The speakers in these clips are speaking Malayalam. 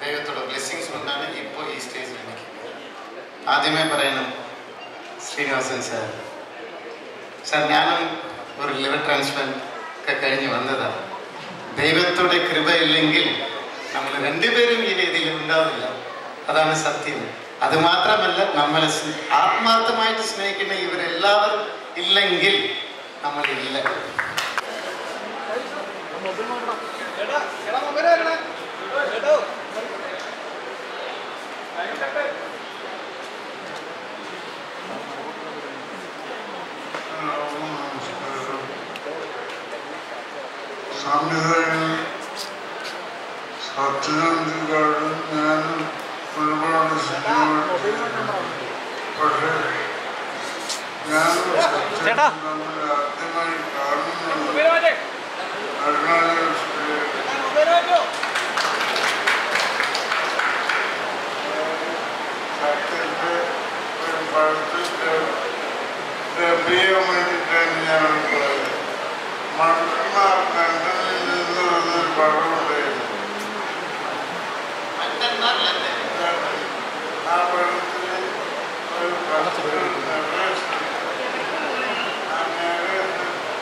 ദൈവത്തോட ബ്ലെസ്സിങ്സ് കൊണ്ടാണ് ഇപ്പോൾ ഈ സ്റ്റേജിൽ നിൽക്കുന്നത് ആദ്യമേ പറയണം ശ്രീനിവാസൻ സാർ സാർ ഞാനും ഒരു ലിവർ ട്രാൻസ്പ്ലാന്റ് ഒക്കെ കഴിഞ്ഞ് വന്നതാണ് ദൈവത്തോടെ കൃപയില്ലെങ്കിൽ നമ്മൾ രണ്ടുപേരും ഈ വേദിയിൽ ഉണ്ടാവില്ല അതാണ് സത്യം അത് മാത്രമല്ല നമ്മളെ സ്നേ- ആത്മാർത്ഥമായിട്ട് സ്നേഹിക്കുന്ന ഇവരെല്ലാവരും ഇല്ലെങ്കിൽ നമ്മളില്ല സംവിധായകൻ സത്യനന്ദിക്കാരൻ ഞാൻ ഒരുപാട് സിനിമ പക്ഷേ ഞാൻ സത്യൻ തമ്മിൽ ആദ്യമായി കാണുന്നത് അരുണാചൽ സത്യത്തെ ഒരു പഴത്തിന്റെ ഡബിയെ വേണ്ടിയിട്ടാണ് ഞാൻ പോയത് മണ്ണന്മാർ ലണ്ടനിൽ നിന്ന് വന്നൊരു പടമുണ്ടായിരുന്നു ആ പടത്തിൽ ഒരു പത്ത് നരേഷ് ആ നരേഷ്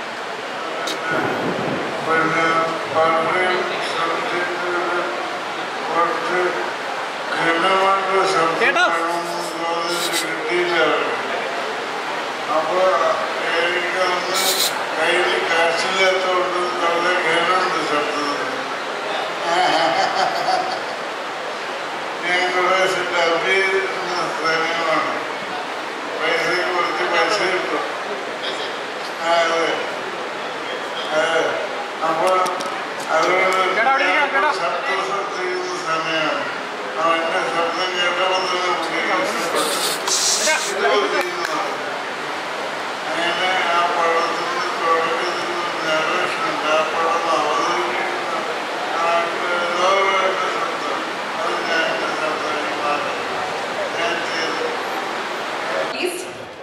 പിന്നെ പലരെയും ശ്രദ്ധിച്ചത് കുറച്ച് ഘനമായിട്ട് ശബ്ദം കിട്ടിയില്ല അപ്പൊ എനിക്കൊന്ന് കയ്യിൽ കാശില്ലാത്തോണ്ട് നല്ല ഘനമുണ്ട് ശബ്ദത്തിന് ഞാൻ കുറെ അഭിയുന്ന സ്ഥലമാണ് പൈസക്ക് കുറച്ച് പൈസ കിട്ടും ആ, അതെ അതെ അപ്പൊ അതുകൊണ്ട് ഞാൻ ശബ്ദം ചെയ്യുന്ന സമയമാണ് അവന്റെ ശബ്ദം കേട്ടപ്പോൾ തന്നെ പുള്ളിക്ക് ഇഷ്ടപ്പെട്ടു ഇതുപോലെ ചെയ്യുന്നതാണ് അങ്ങനെ ആ പടത്തിന്റെ തുടക്കത്തിൽ നരേഷനുണ്ട് ആ പടം അവതരിപ്പിക്കുന്ന ആ ലോകമായിട്ട് ശബ്ദം അത് ഞാൻ എന്റെ ശബ്ദമായി മാറി ഞാൻ ചെയ്തു Please.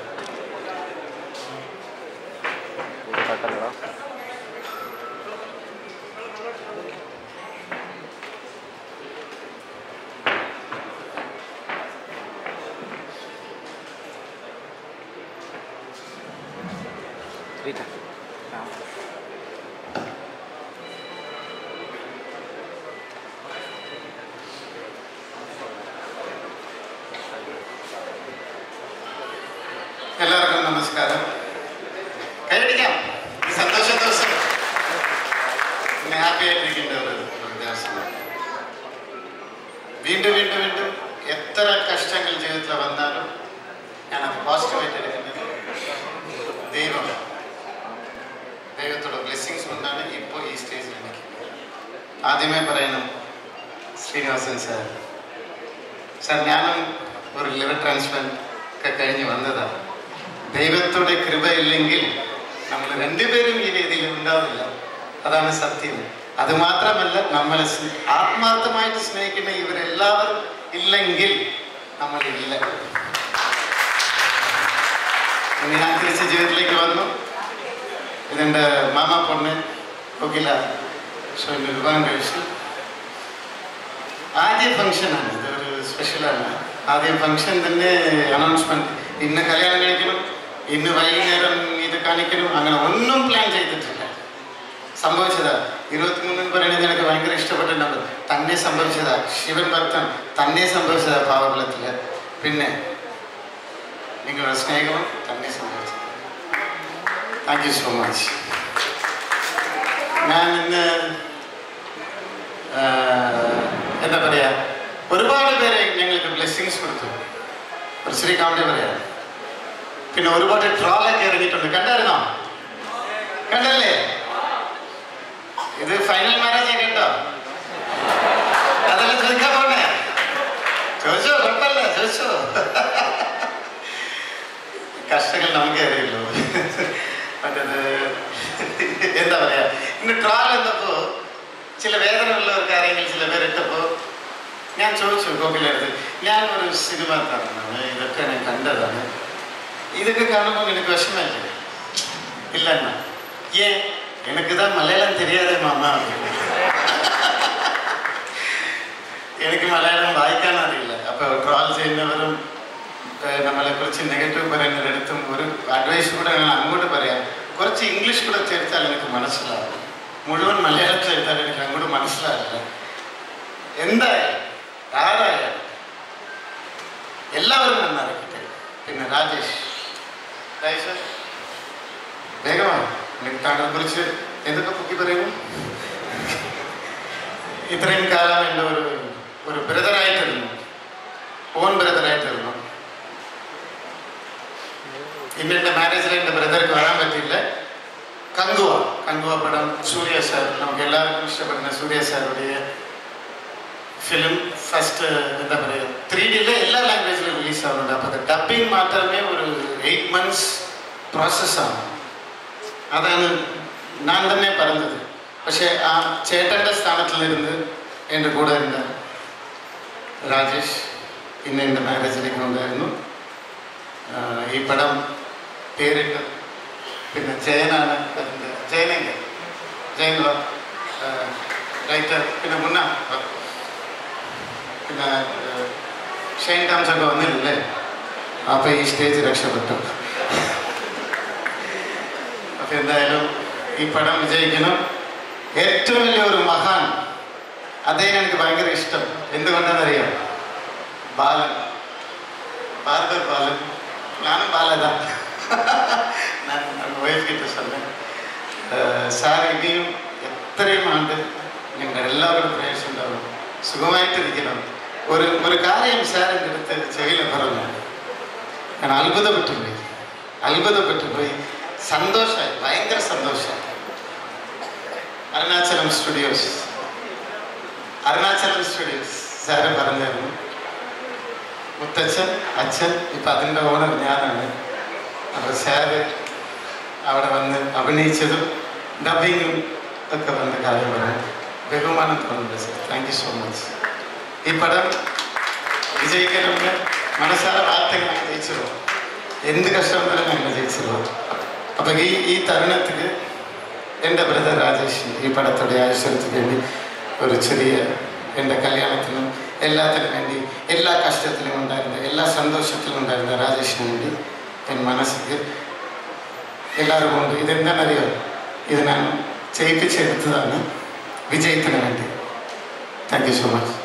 എല്ലാവർക്കും നമസ്കാരം കൈയടിക്കാം ഈ സന്തോഷ ദിവസം ഇന്ന് ഹാപ്പി ആയിട്ടിരിക്കേണ്ട ഒരു ഒരു ദിവസമാണ് വീണ്ടും വീണ്ടും വീണ്ടും എത്ര കഷ്ടങ്ങൾ ജീവിതത്തിൽ വന്നാലും ഞാനത് പോസിറ്റീവായിട്ട് എടുക്കുന്നത് ദൈവം ദൈവത്തോட ബ്ലെസ്സിങ്സ് കൊണ്ടാണ് ഇപ്പോൾ ഈ സ്റ്റേജിൽ നിൽക്കുന്നത് ആദ്യമേ പറയണം ശ്രീനിവാസൻ സാർ സാർ ഞാനും ഒരു ലിവർ ട്രാൻസ്പ്ലാന്റ് ഒക്കെ കഴിഞ്ഞ് വന്നതാണ് ദൈവത്തോടെ കൃപയില്ലെങ്കിൽ നമ്മൾ രണ്ടുപേരും ഈ വേദിയിൽ ഉണ്ടാവില്ല അതാണ് സത്യം അത് മാത്രമല്ല നമ്മളെ സ്നേ- ആത്മാർത്ഥമായിട്ട് സ്നേഹിക്കുന്ന ഇവരെല്ലാവരും ഇല്ലെങ്കിൽ നമ്മളില്ല ഇന്ന് ഞാൻ തിരിച്ച് ജീവിതത്തിലേക്ക് വന്നു ഇതെൻ്റെ മാമ പൊണ്ണ് കൊക്കില സോ ഇന്ന് വിവാഹം കഴിച്ചു ആദ്യ ഫംഗ്ഷനാണ് ഇതൊരു സ്പെഷ്യലാണ് ആദ്യ ഫംഗ്ഷൻ തന്നെ അനൗൺസ്മെന്റ് ഇന്ന് കല്യാണം കഴിക്കണം ഇന്ന് വൈകുന്നേരം ഇത് കാണിക്കണം അങ്ങനെ ഒന്നും പ്ലാൻ ചെയ്തിട്ടില്ല സംഭവിച്ചതാ ഇരുപത്തിമൂന്നിന് പറയുന്നത് എനിക്ക് ഭയങ്കര ഇഷ്ടപ്പെട്ടിട്ടുണ്ട് തന്നെ സംഭവിച്ചതാ ശിവൻ ഭക്തൻ തന്നെ സംഭവിച്ചതാ പാവകുളത്തില് പിന്നെ നിങ്ങളുടെ സ്നേഹവും തന്നെ സംഭവിച്ചത് താങ്ക് യു സോ മച്ച് ഞാൻ ഇന്ന് ആഹ്, എന്താ പറയാ ഒരുപാട് പേരെ ഞങ്ങൾക്ക് ബ്ലെസ്സിങ്സ് കൊടുത്തു ഒരു ശ്രീ കാമഡി പറയാം പിന്നെ ഒരുപാട് ട്രോളൊക്കെ ഇറങ്ങിയിട്ടുണ്ട് കണ്ടായിരുന്നോ കണ്ടല്ലേ ഇത് ഫൈനൽ മാരേജ് കേട്ടോ അതെല്ലാം ചോദിക്കാൻ പോണേ ചോദിച്ചോ കുഴപ്പമില്ല ചോദിച്ചോ കഷ്ടങ്ങൾ നമുക്കേ അറിയുള്ളൂ മറ്റേത് എന്താ പറയാ ഇന്ന് ട്രോൾ എന്നപ്പോ ചില വേദന ഉള്ളവർക്ക് ആരെങ്കിലും ചില പേരിട്ടപ്പോ ഞാൻ ചോദിച്ചു ഗോകുലടുത്ത് ഞാൻ ഒരു സിനിമ കാണുന്നതാണ് ഇതൊക്കെ ഞാൻ കണ്ടതാണ് ഇതൊക്കെ കാണുമ്പോൾ എനിക്ക് വിഷമല്ലേ இல்ல அண்ணா ஏன் எனக்கு தான் மலையாளம் தெரியாதே மாமா அப்படின்னு. എനിക്ക് മലയാളം വായിക്കാൻ അറിയില്ല അപ്പോൾ ട്രോൾ ചെയ്യുന്നവരും ഏഹ്, നമ്മളെ കുറിച്ച് നെഗറ്റീവ് പറയുന്നവരടുത്തും ഒരു അഡ്വൈസ് കൂടെ ഞാൻ അങ്ങോട്ട് പറയാം കുറച്ച് ഇംഗ്ലീഷ് കൂടെ ചേർത്താൽ എനിക്ക് മനസ്സിലാവും മുഴുവൻ മലയാളത്തിൽ എഴുതാൻ എനിക്ക് അങ്ങോട്ട് മനസ്സിലാവില്ല എന്തായാലും ആരായാലും എല്ലാവരും നന്നായിരിക്കട്ടെ പിന്നെ രാജേഷ് രാജേഷ് വേഗമാണ് എനിക്ക് താങ്കളെ കുറിച്ച് എന്തൊക്കെ പൊക്കി പറയുന്നു ഇത്രയും കാലം എൻ്റെ ഒരു ഒരു ബ്രദറായിട്ടിരുന്നു ഓൺ ബ്രദറായിട്ടിരുന്നു ഇന്ന് എൻ്റെ മാരേജിൽ എൻ്റെ ബ്രദർക്ക് വരാൻ പറ്റിയില്ല കങ്കുവ കങ്കുവ പടം സൂര്യ സാർ നമുക്ക് എല്ലാവർക്കും ഇഷ്ടപ്പെടുന്ന സൂര്യ സാറുடைய ഫിലിം ഫസ്റ്റ് എന്താ പറയുക ത്രീ ഡിയിലെ എല്ലാ ലാംഗ്വേജിലും റിലീസ് ആവുന്നുണ്ട് അപ്പോൾ അത് ഡബിങ് മാത്രമേ ഒരു എയ്റ്റ് മന്ത്സ് പ്രോസസ്സാണ് അതാണ് ഞാൻ തന്നെ പറഞ്ഞത് പക്ഷേ ആ ചേട്ടൻ്റെ സ്ഥാനത്തിലിരുന്ന് എൻ്റെ കൂടെ ഇരുന്ന രാജേഷ് ഇന്ന് എൻ്റെ മാരേജിലേക്ക് ഉണ്ടായിരുന്നു ആ, ഈ പടം പേരിട്ട് പിന്നെ ജയനാണ് അതിൻ്റെ ജയനെങ്കിൽ ജയൻ റൈറ്റർ പിന്നെ മുന്ന വാ. പിന്നെ ആ, ഷൈൻ ഡാംസ് ഒക്കെ വന്നില്ലേ അപ്പോൾ ഈ സ്റ്റേജ് രക്ഷപ്പെട്ടു അപ്പൊ എന്തായാലും ഈ പടം വിജയിക്കണം ഏറ്റവും വലിയ ഒരു മഹാൻ അദ്ദേഹം എനിക്ക് ഭയങ്കര ഇഷ്ടം എന്തുകൊണ്ടാണെന്നറിയാം ബാലൻ ബാർബർ ബാലൻ ഞാനും ബാലതാ ഞാൻ വൈഫ് കിட்ட சொன்னேன் സാർ ഇനിയും എത്രയും ആണ്ട് ഞങ്ങൾ എല്ലാവരും പ്രേക്ഷ ഉണ്ടാവും സുഖമായിട്ടിരിക്കണം ഒരു ഒരു കാര്യം സാർ എൻ്റെ അടുത്ത് ചെവിയിൽ പറഞ്ഞു ഞാൻ അത്ഭുതപ്പെട്ടു പോയി അത്ഭുതപ്പെട്ടു പോയി സന്തോഷമായി ഭയങ്കര സന്തോഷമായി Arunachalam studios Arunachalam studios sir പറഞ്ഞായിരുന്നു മുത്തച്ഛൻ അച്ഛൻ ഇപ്പം അതിൻ്റെ ഓണർ ഞാനാണ് അപ്പോൾ സാറ് അവിടെ വന്ന് അഭിനയിച്ചതും ഡബിങ്ങും ഒക്കെ വന്ന കാര്യം പറഞ്ഞു ബഹുമാനം തോന്നുന്നുണ്ട് sir thank you so much ഈ പടം വിജയിക്കണമെന്ന് മനസ്സാര വാർത്തകൾ ഞങ്ങൾ ജയിച്ചിരുന്നു എന്ത് കഷ്ടം വരെ ഞങ്ങൾ ജയിച്ചിരുന്നു അപ്പം ഈ ഈ തരുണത്തിൽ എൻ്റെ ബ്രദർ രാജേഷ് ഈ പടത്തോടെ ആവശ്യത്തിന് വേണ്ടി ഒരു ചെറിയ എൻ്റെ കല്യാണത്തിനും എല്ലാത്തിനും വേണ്ടി എല്ലാ കഷ്ടത്തിലും ഉണ്ടായിരുന്ന എല്ലാ സന്തോഷത്തിലും ഉണ്ടായിരുന്ന രാജേഷിന് വേണ്ടി എൻ മനസ്സിക്ക് എല്ലാവരും കൊണ്ട് ഇതെന്താണെന്നറിയോ ഇത് ഞാൻ ചെയ്യിപ്പിച്ചെടുത്തതാണ് വിജയത്തിന് വേണ്ടി താങ്ക് യു സോ മച്ച്